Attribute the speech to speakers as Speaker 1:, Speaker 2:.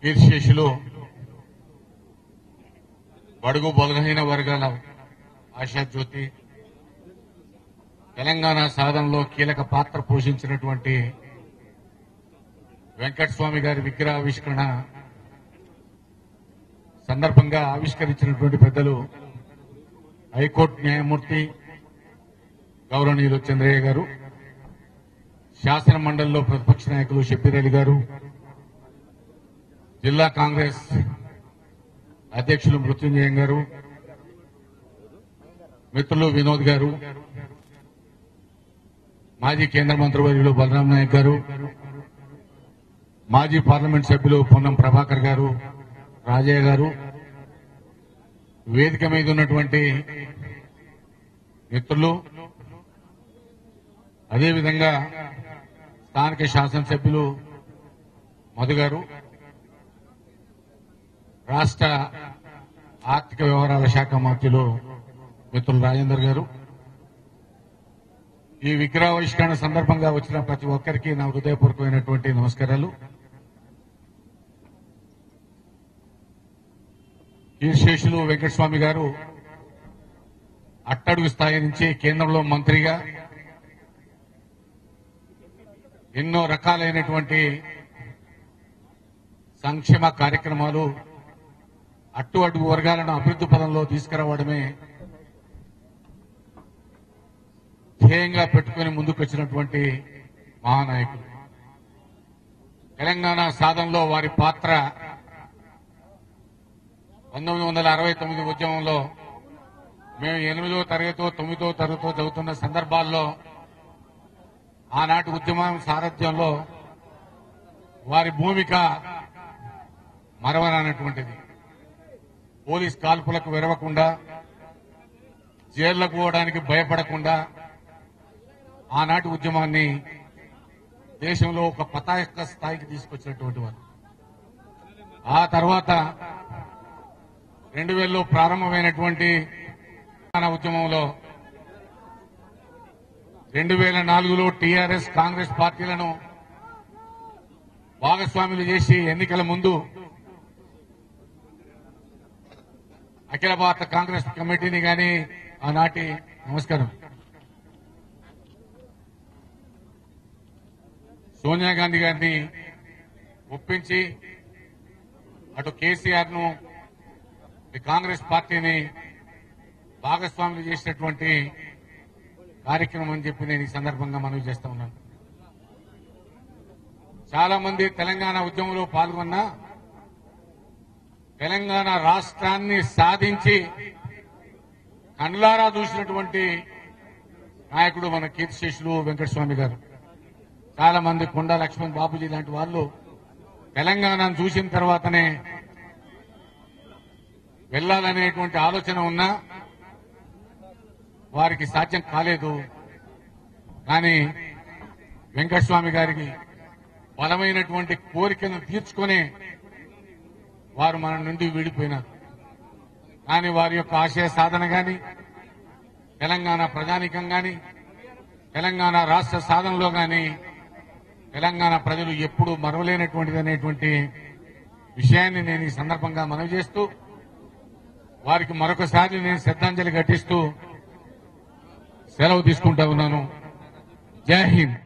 Speaker 1: కీర్తిశేషులు బడుగు బలహీన వర్గాల ఆశాజ్యోతి తెలంగాణ సాధనలో కీలక పాత్ర పోషించినటువంటి వెంకటస్వామి గారి విగ్రహావిష్కరణ సందర్భంగా ఆవిష్కరించినటువంటి పెద్దలు హైకోర్టు న్యాయమూర్తి గౌరవనీయులు చంద్రయ్య గారు శాసన మండలిలో ప్రతిపక్ష నాయకులు షబ్బీర్ అలీ గారు జిల్లా కాంగ్రెస్ అధ్యక్షులు మృత్యుంజయం గారు మిత్రులు వినోద్ గారు మాజీ కేంద్ర మంత్రివర్యులు బలరాం నాయక్ గారు మాజీ పార్లమెంట్ సభ్యులు పొన్నం ప్రభాకర్ గారు రాజయ్య గారు వేదిక మీద ఉన్నటువంటి మిత్రులు అదేవిధంగా స్థానిక శాసనసభ్యులు మధు గారు రాష్ట్ర ఆర్థిక వ్యవహారాల శాఖ మంత్రులు మిత్రులు రాజేందర్ గారు ఈ విగ్రహావిష్కరణ సందర్భంగా వచ్చిన ప్రతి ఒక్కరికి నా హృదయపూర్వకమైనటువంటి నమస్కారాలు కీర్శేషులు వెంకటస్వామి గారు అట్టడుగు స్థాయి నుంచి కేంద్రంలో మంత్రిగా ఎన్నో రకాలైనటువంటి సంక్షేమ కార్యక్రమాలు అట్టు అడుగు వర్గాలను అభివృద్ధి పదంలో తీసుకురావడమే ధ్యేయంగా పెట్టుకుని ముందుకు వచ్చినటువంటి మహానాయకులు తెలంగాణ సాధనలో వారి పాత్ర పంతొమ్మిది వందల అరవై తొమ్మిది ఉద్యమంలో మేము ఎనిమిదో తరగతో తొమ్మిదో తరగతో చదువుతున్న సందర్భాల్లో ఆనాటి ఉద్యమం సారథ్యంలో వారి భూమిక మరవరానటువంటిది పోలీస్ కాల్పులకు విరవకుండా జైళ్లకు పోవడానికి భయపడకుండా ఆనాటి ఉద్యమాన్ని దేశంలో ఒక పతాక స్థాయికి తీసుకొచ్చినటువంటి వారు ఆ తర్వాత రెండు వేలలో ప్రారంభమైనటువంటి తెలంగాణ ఉద్యమంలో రెండు వేల నాలుగులో టీఆర్ఎస్ కాంగ్రెస్ పార్టీలను భాగస్వాములు చేసి ఎన్నికల ముందు అఖిల భారత కాంగ్రెస్ కమిటీని గాని ఆనాటి నమస్కారం సోనియా గాంధీ గారిని ఒప్పించి అటు కేసీఆర్ ను ఈ కాంగ్రెస్ పార్టీని భాగస్వాములు చేసినటువంటి కార్యక్రమం అని చెప్పి నేను ఈ సందర్భంగా మనవి చేస్తా ఉన్నాను చాలా మంది తెలంగాణ ఉద్యమంలో పాల్గొన్న తెలంగాణ రాష్ట్రాన్ని సాధించి కండ్లారా చూసినటువంటి నాయకుడు మన కీర్తిశేషులు వెంకటస్వామి గారు చాలా మంది కొండా లక్ష్మణ్ బాబుజీ లాంటి వాళ్ళు తెలంగాణను చూసిన తర్వాతనే వెళ్లాలనేటువంటి ఆలోచన ఉన్నా వారికి సాధ్యం కాలేదు కానీ వెంకటస్వామి గారికి బలమైనటువంటి కోరికను తీర్చుకొని వారు మన నుండి విడిపోయినారు కానీ వారి యొక్క ఆశయ సాధన గాని తెలంగాణ ప్రజానికం గాని తెలంగాణ రాష్ట్ర సాధనలో గాని తెలంగాణ ప్రజలు ఎప్పుడూ మరవలేనటువంటిది అనేటువంటి విషయాన్ని నేను ఈ సందర్భంగా మనవి చేస్తూ వారికి మరొకసారి నేను శ్రద్ధాంజలి ఘటిస్తూ సెలవు తీసుకుంటా ఉన్నాను జై హింద్